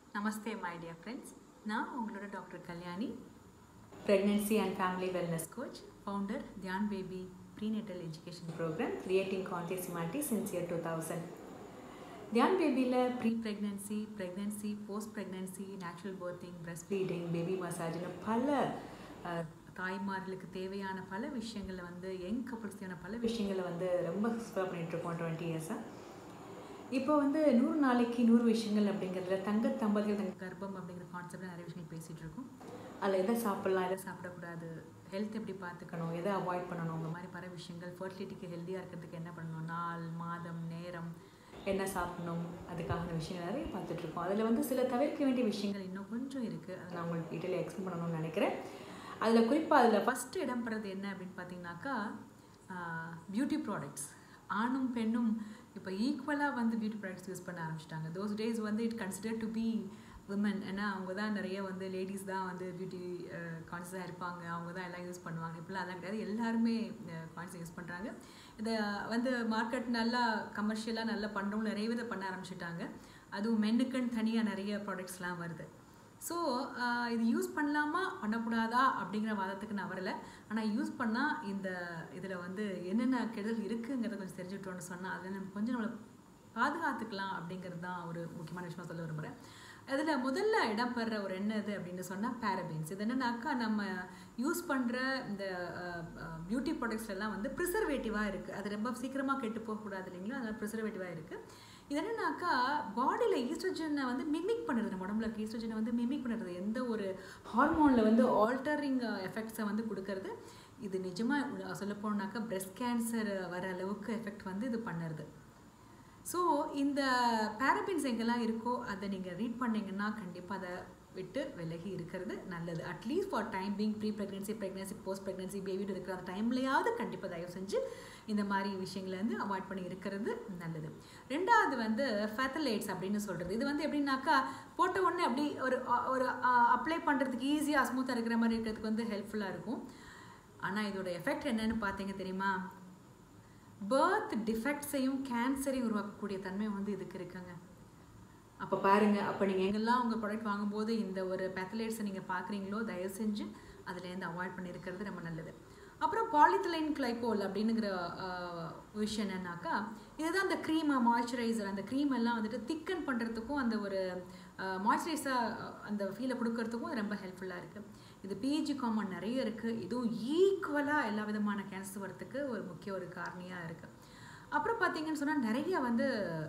Namaste my dear friends நான் உங்களோட doctor Kalyani pregnancy and family wellness coach founder Dhyan baby prenatal education program creating conscious humanity since year two thousand Dhyan பேபியில் pre pregnancy pregnancy post pregnancy natural birthing breast feeding baby மசாஜ்னு பல அஹ், தாய்மார்களுக்கு தேவையான பல விஷயங்களை வந்து யங் கப்புள்ஸ் தேவையான பல விஷயங்களை வந்து ரொம்ப சூப்பராக பண்ணிகிட்ருக்கோம் டுவெண்ட்டி இயர்ஸாக இப்போ வந்து நூறு நாளைக்கு நூறு விஷயங்கள் அப்படிங்கிறதுல தங்க தம்பதிகள் தங்க கர்ப்பம் அப்படிங்கிற கான்செப்டில் நிறைய விஷயங்கள் பேசிகிட்டு இருக்கோம் அதில் எதை சாப்பிட்லாம் எதை சாப்பிடக்கூடாது ஹெல்த் எப்படி பார்த்துக்கணும் எதை அவாய்ட் பண்ணணும் இந்த மாதிரி பல விஷயங்கள் ஃபர்டிலிட்டிக்கு ஹெல்த்தியாக இருக்கிறதுக்கு என்ன பண்ணணும் நாள் மாதம் நேரம் என்ன சாப்பிடணும் அதுக்கான விஷயங்கள் நிறைய பார்த்துட்ருக்கோம் அதில் வந்து சில தவிர்க்க வேண்டிய விஷயங்கள் இன்னும் கொஞ்சம் இருக்குது அதை நான் உங்களுக்கு டீட்டெயிலாக எக்ஸ்பிளைன் பண்ணணும்னு நினைக்கிறேன் அதில் குறிப்பாக அதில் ஃபஸ்ட்டு இடம் பெறது என்ன அப்படின்னு பார்த்தீங்கன்னாக்கா பியூட்டி ப்ராடக்ட்ஸ் ஆணும் பெண்ணும் இப்போ ஈக்குவலாக வந்து பியூட்டி ப்ராடக்ட்ஸ் யூஸ் பண்ண ஆரம்பிச்சிட்டாங்க தோஸ் டேஸ் வந்து it consider to be women ஏன்னா அவங்க தான் நிறைய வந்து லேடிஸ் தான் வந்து பியூட்டி கான்சியஸாக இருப்பாங்க அவங்க தான் எல்லாம் யூஸ் பண்ணுவாங்க இப்போலாம் அதெல்லாம் கிடையாது எல்லாருமே கான்சியஸ் யூஸ் பண்ணுறாங்க இதை வந்து மார்க்கெட் நல்லா கமர்ஷியலாக நல்லா பண்ணுறவங்க நிறைய வித பண்ண ஆரம்பிச்சிட்டாங்க அதுவும் மென்னுக்குன்னு தனியாக நிறைய ப்ராடக்ட்ஸ்லாம் வருது ஸோ இது யூஸ் பண்ணலாமா பண்ணக்கூடாதா அப்படிங்கிற வாதத்துக்கு நான் வரல ஆனால் யூஸ் பண்ணால் இந்த இதில் வந்து என்னென்ன கெடுதல் இருக்குங்கிறத கொஞ்சம் தெரிஞ்சுக்கிட்டோன்னு சொன்னால் அதில் நம்ம கொஞ்சம் நம்மளை பாதுகாத்துக்கலாம் அப்படிங்கிறது தான் ஒரு முக்கியமான விஷயமா சொல்ல விரும்புகிறேன் அதில் முதல்ல இடம்பெற ஒரு என்னது அப்படின்னு சொன்னால் பேரபீன்ஸ் இது என்னன்னாக்கா நம்ம யூஸ் பண்ணுற இந்த பியூட்டி ப்ராடக்ட்ஸ்லாம் வந்து ப்ரிசர்வேட்டிவாக இருக்குது அது ரொம்ப சீக்கிரமாக கெட்டு போகக்கூடாது இல்லைங்களா அதனால் ப்ரிசர்வேட்டிவாக இருக்குது இது என்னன்னாக்கா பாடியில் ஈஸ்ட்ரோஜனை வந்து மிமிக் பண்ணுறது நம்ம உடம்புல ஈஸ்ட்ரோஜனை வந்து மிமிக் பண்ணுறது எந்த ஒரு ஹார்மோனில் வந்து ஆல்டரிங் எஃபெக்ட்ஸை வந்து கொடுக்கறது இது நிஜமாக சொல்ல போனாக்கா பிரெஸ்ட் கேன்சர் வர அளவுக்கு எஃபெக்ட் வந்து இது பண்ணுறது ஸோ இந்த பேரபின்ஸ் எங்கெல்லாம் இருக்கோ அதை நீங்கள் ரீட் பண்ணீங்கன்னா கண்டிப்பாக அதை விட்டு விலகி இருக்கிறது நல்லது at least for time being pre pregnancy pregnancy post pregnancy பேபியோட இருக்கிற அந்த டைம்லையாவது கண்டிப்பாக தயவு செஞ்சு இந்த மாதிரி விஷயங்களை வந்து அவாய்ட் பண்ணி இருக்கிறது நல்லது ரெண்டாவது வந்து ஃபேத்தலைட்ஸ் அப்படின்னு சொல்கிறது இது வந்து எப்படின்னாக்கா போட்ட உடனே அப்படி ஒரு ஒரு அப்ளை பண்ணுறதுக்கு ஈஸியாக ஸ்மூத்தாக இருக்கிற மாதிரி இருக்கிறதுக்கு வந்து ஹெல்ப்ஃபுல்லாக இருக்கும் ஆனால் இதோட எஃபெக்ட் என்னன்னு பார்த்தீங்க தெரியுமா பேர்த் டிஃபெக்ட்ஸையும் கேன்சரையும் உருவாக்கக்கூடிய தன்மை வந்து இதுக்கு இருக்குங்க அப்போ பாருங்கள் அப்போ நீங்கள் எங்கெல்லாம் உங்கள் ப்ராடக்ட் வாங்கும்போது இந்த ஒரு பேத்தலைட்ஸை நீங்கள் பார்க்குறீங்களோ தயவு செஞ்சு அதுலேருந்து அவாய்ட் பண்ணியிருக்கிறது ரொம்ப நல்லது அப்புறம் பாலித்தலைன் கிளைகோல் அப்படிங்கிற விஷயம் என்னன்னாக்கா இதுதான் அந்த க்ரீம் மாய்ஸ்சரைசர் அந்த க்ரீம் எல்லாம் வந்துட்டு திக்கன் பண்ணுறதுக்கும் அந்த ஒரு மாய்ஸ்சரைஸாக அந்த ஃபீலை கொடுக்கறதுக்கும் ரொம்ப ஹெல்ப்ஃபுல்லாக இருக்குது இது பிஜி காமன் நிறைய இருக்குது இதுவும் ஈக்குவலாக எல்லா விதமான கேன்சர் வரத்துக்கு ஒரு முக்கிய ஒரு காரணியாக இருக்குது அப்புறம் பார்த்தீங்கன்னு சொன்னால் நிறைய வந்து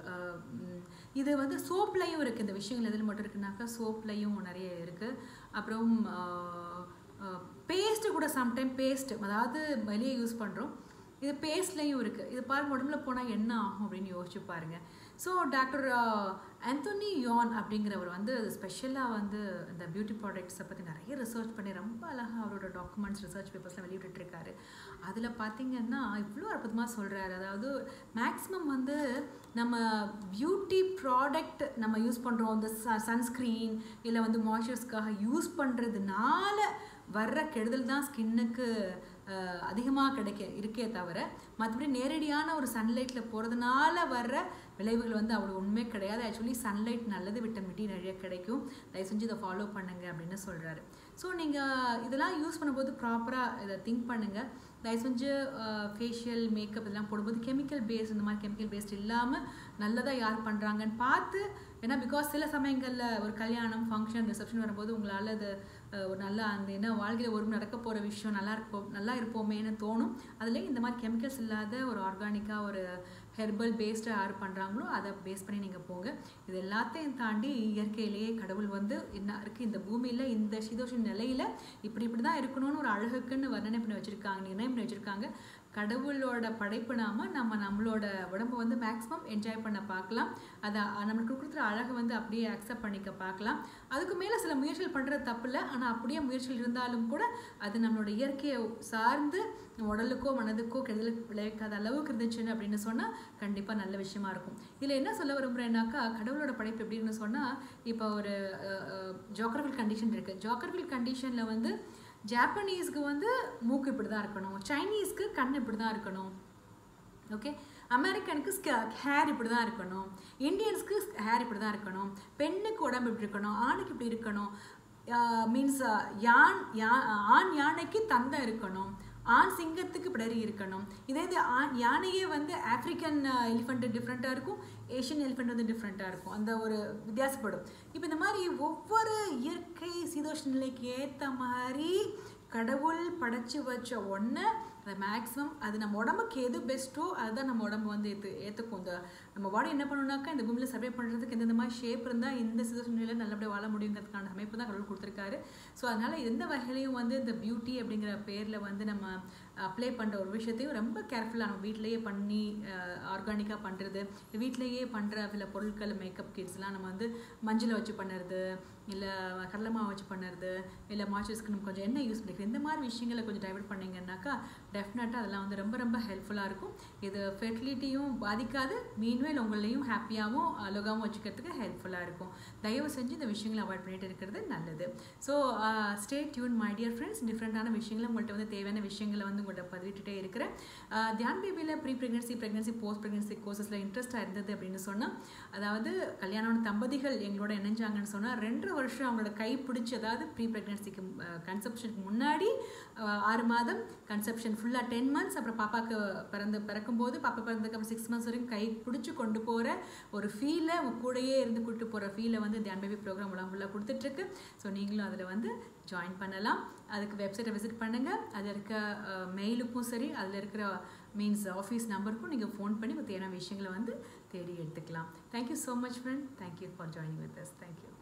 இது வந்து சோப்லையும் இருக்குது இந்த விஷயங்கள் எதில் மட்டும் இருக்குனாக்கா சோப்லையும் நிறைய இருக்குது அப்புறம் பேஸ்ட்டு கூட சம்டைம் பேஸ்ட் அதாவது வெளியே யூஸ் பண்ணுறோம் இது பேஸ்ட்லேயும் இருக்குது இது பாருங்க உடம்புல போனால் என்ன ஆகும் அப்படின்னு யோசிச்சு பாருங்கள் ஸோ டாக்டர் ஆந்தோனி யோன் அப்படிங்கிறவர் வந்து ஸ்பெஷலாக வந்து இந்த பியூட்டி ப்ராடக்ட்ஸை பற்றி நிறைய ரிசர்ச் பண்ணி ரொம்ப அழகாக அவரோட டாக்குமெண்ட்ஸ் ரிசர்ச் பேப்பர்ஸ்லாம் வெளியிட்டுருக்காரு அதில் பார்த்தீங்கன்னா இவ்வளோ அற்புதமாக சொல்கிறாரு அதாவது மேக்ஸிமம் வந்து நம்ம பியூட்டி ப்ராடக்ட் நம்ம யூஸ் பண்ணுறோம் இந்த சன்ஸ்க்ரீன் இல்லை வந்து மாய்ஸ்சர்ஸ்க்காக யூஸ் பண்ணுறதுனால வர்ற கெடுதல் தான் ஸ்கின்னுக்கு அதிகமாக கிடைக்க இருக்கே தவிர மற்றபடி நேரடியான ஒரு சன்லைட்டில் போகிறதுனால வர்ற விளைவுகள் வந்து அவ்வளோ உண்மை கிடையாது ஆக்சுவலி சன்லைட் நல்லது விட்டமின் டி நிறைய கிடைக்கும் தயவு செஞ்சு இதை ஃபாலோ பண்ணுங்க அப்படின்னு சொல்கிறாரு ஸோ நீங்கள் இதெல்லாம் யூஸ் பண்ணும்போது ப்ராப்பராக இதை திங்க் பண்ணுங்கள் தயவு செஞ்சு ஃபேஷியல் மேக்கப் இதெல்லாம் போடும்போது கெமிக்கல் பேஸ்ட் இந்த மாதிரி கெமிக்கல் பேஸ்ட் இல்லாமல் நல்லதாக யார் பண்ணுறாங்கன்னு பார்த்து ஏன்னா பிகாஸ் சில சமயங்களில் ஒரு கல்யாணம் ஃபங்க்ஷன் ரிசப்ஷன் வரும்போது உங்களால் அது ஒரு நல்ல அந்த என்ன வாழ்க்கையில் ஒரு நடக்க போகிற விஷயம் நல்லா இருப்போம் நல்லா இருப்போமேன்னு தோணும் அதில் இந்த மாதிரி கெமிக்கல்ஸ் இல்லாத ஒரு ஆர்கானிக்காக ஒரு ஹெர்பல் பேஸ்டாக யார் பண்ணுறாங்களோ அதை பேஸ் பண்ணி நீங்கள் போங்க இது எல்லாத்தையும் தாண்டி இயற்கையிலேயே கடவுள் வந்து என்ன இருக்குது இந்த பூமியில் இந்த சீதோஷ நிலையில் இப்படி இப்படி தான் இருக்கணும்னு ஒரு அழகுக்குன்னு வர்ணனை பண்ணி வச்சுருக்காங்க நிர்ணயம் பண்ணி வச்சுருக்காங்க கடவுளோட படைப்பு நாம நம்ம நம்மளோட உடம்பு வந்து மேக்ஸிமம் என்ஜாய் பண்ண பார்க்கலாம் அதை நம்மளுக்கு கொடுக்குற அழகை வந்து அப்படியே அக்செப்ட் பண்ணிக்க பார்க்கலாம் அதுக்கு மேலே சில முயற்சிகள் பண்ணுறது தப்பு இல்லை ஆனால் அப்படியே முயற்சிகள் இருந்தாலும் கூட அது நம்மளோட இயற்கையை சார்ந்து உடலுக்கோ மனதுக்கோ கெடுதல் விளைவிக்காத அளவுக்கு இருந்துச்சுன்னு அப்படின்னு சொன்னால் கண்டிப்பாக நல்ல விஷயமா இருக்கும் இதில் என்ன சொல்ல விரும்புகிறேன்னாக்கா கடவுளோட படைப்பு எப்படின்னு சொன்னால் இப்போ ஒரு ஜாக்ரபிள் கண்டிஷன் இருக்குது ஜாக்ரபிள் கண்டிஷனில் வந்து ஜாப்பனீஸ்க்கு வந்து மூக்கு இப்படி தான் இருக்கணும் சைனீஸ்க்கு கண் இப்படி தான் இருக்கணும் ஓகே அமெரிக்கனுக்கு ஹேர் இப்படி தான் இருக்கணும் இந்தியன்ஸ்க்கு ஹேர் இப்படி தான் இருக்கணும் பெண்ணுக்கு உடம்பு இப்படி இருக்கணும் ஆணுக்கு இப்படி இருக்கணும் மீன்ஸ் யான் யா ஆண் யானைக்கு தந்தம் இருக்கணும் ஆண் சிங்கத்துக்கு பிடரி இருக்கணும் இதே இது ஆண் யானையே வந்து ஆப்ரிக்கன் எலிஃபண்ட் டிஃப்ரெண்ட்டாக இருக்கும் ஏஷியன் எலிஃபண்ட் வந்து டிஃப்ரெண்ட்டாக இருக்கும் அந்த ஒரு வித்தியாசப்படும் இப்போ இந்த மாதிரி ஒவ்வொரு இயற்கை சீதோஷ நிலைக்கு ஏற்ற மாதிரி கடவுள் படைச்சு வச்ச ஒன்று அதை மேக்ஸிமம் அது நம்ம உடம்புக்கு எது பெஸ்ட்டோ அதுதான் நம்ம உடம்பு வந்து ஏற்று ஏற்றுக்கும் இந்த நம்ம பாடி என்ன பண்ணணும்னாக்கா இந்த பூமியில் சர்வே பண்ணுறதுக்கு எந்தெந்த மாதிரி ஷேப் இருந்தால் இந்த சிசுநிலையில் நல்லபடியாக வாழ முடியுங்கிறதுக்கான அமைப்பு தான் கடவுள் கொடுத்துருக்காரு ஸோ அதனால் எந்த வகையிலையும் வந்து இந்த பியூட்டி அப்படிங்கிற பேரில் வந்து நம்ம அப்ளை பண்ணுற ஒரு விஷயத்தையும் ரொம்ப கேர்ஃபுல்லாக நம்ம வீட்டிலேயே பண்ணி ஆர்கானிக்காக பண்ணுறது வீட்டிலேயே பண்ணுற சில பொருட்கள் மேக்கப் கிட்ஸ்லாம் நம்ம வந்து மஞ்சளை வச்சு பண்ணுறது இல்லை கடலை மாவு வச்சு பண்ணுறது இல்லை மாய்ச்சர்ஸ்க்கு நம்ம கொஞ்சம் எண்ணெய் யூஸ் பண்ணிக்கிறது இந்த மாதிரி விஷயங்களை கொஞ்சம் டைவர்ட் பண்ணிங்கன்னாக்கா டெஃபினட்டாக அதெல்லாம் வந்து ரொம்ப ரொம்ப ஹெல்ப்ஃபுல்லாக இருக்கும் இது ஃபெர்டிலிட்டியும் பாதிக்காது மீன்வேல் உங்களையும் ஹாப்பியாகவும் அழகாகவும் வச்சுக்கிறதுக்கு ஹெல்ப்ஃபுல்லாக இருக்கும் தயவு செஞ்சு இந்த விஷயங்களை அவாய்ட் பண்ணிட்டு இருக்கிறது நல்லது so stay tune my dear friends டிஃப்ரெண்ட்டான விஷயங்களை உங்கள்கிட்ட வந்து தேவையான விஷயங்களை வந்து உங்கள்கிட்ட பதிவிட்டுட்டே இருக்கிறேன் தியான் பேபியில் pre pregnancy pregnancy post pregnancy கோர்சஸில் இன்ட்ரெஸ்ட்டாக இருந்தது அப்படின்னு சொன்னால் அதாவது கல்யாணமான தம்பதிகள் எங்களோட இணைஞ்சாங்கன்னு சொன்னால் ரெண்டரை வருஷம் அவங்களோட கை பிடிச்சி அதாவது ப்ரீ ப்ரெக்னன்சிக்கு கன்செப்ஷனுக்கு முன்னாடி ஆறு மாதம் கன்செப்ஷன் ஃபுல்லாக டென் மந்த்ஸ் அப்புறம் பாப்பாவுக்கு பிறந்து பிறக்கும்போது பாப்பா பிறந்ததுக்கு அப்புறம் சிக்ஸ் மந்த்ஸ் வரைக்கும் கை பிடிச்சி கொண்டு போகிற ஒரு ஃபீலை கூடயே இருந்து கூட்டு போகிற ஃபீலை வந்து தியான் பேபி ப்ரோக்ராம் உலகம் ஃபுல்லாக கொடுத்துட்ருக்கு ஸோ நீங்களும் அதில் வந்து ஜாயின் பண்ணலாம் அதுக்கு வெப்சைட்டை விசிட் பண்ணுங்கள் அதில் இருக்க மெயிலுக்கும் சரி அதில் இருக்கிற மீன்ஸ் ஆஃபீஸ் நம்பருக்கும் நீங்கள் ஃபோன் பண்ணி தேவையான விஷயங்களை வந்து தேடி எடுத்துக்கலாம் thank you so much friend thank you for joining with us thank you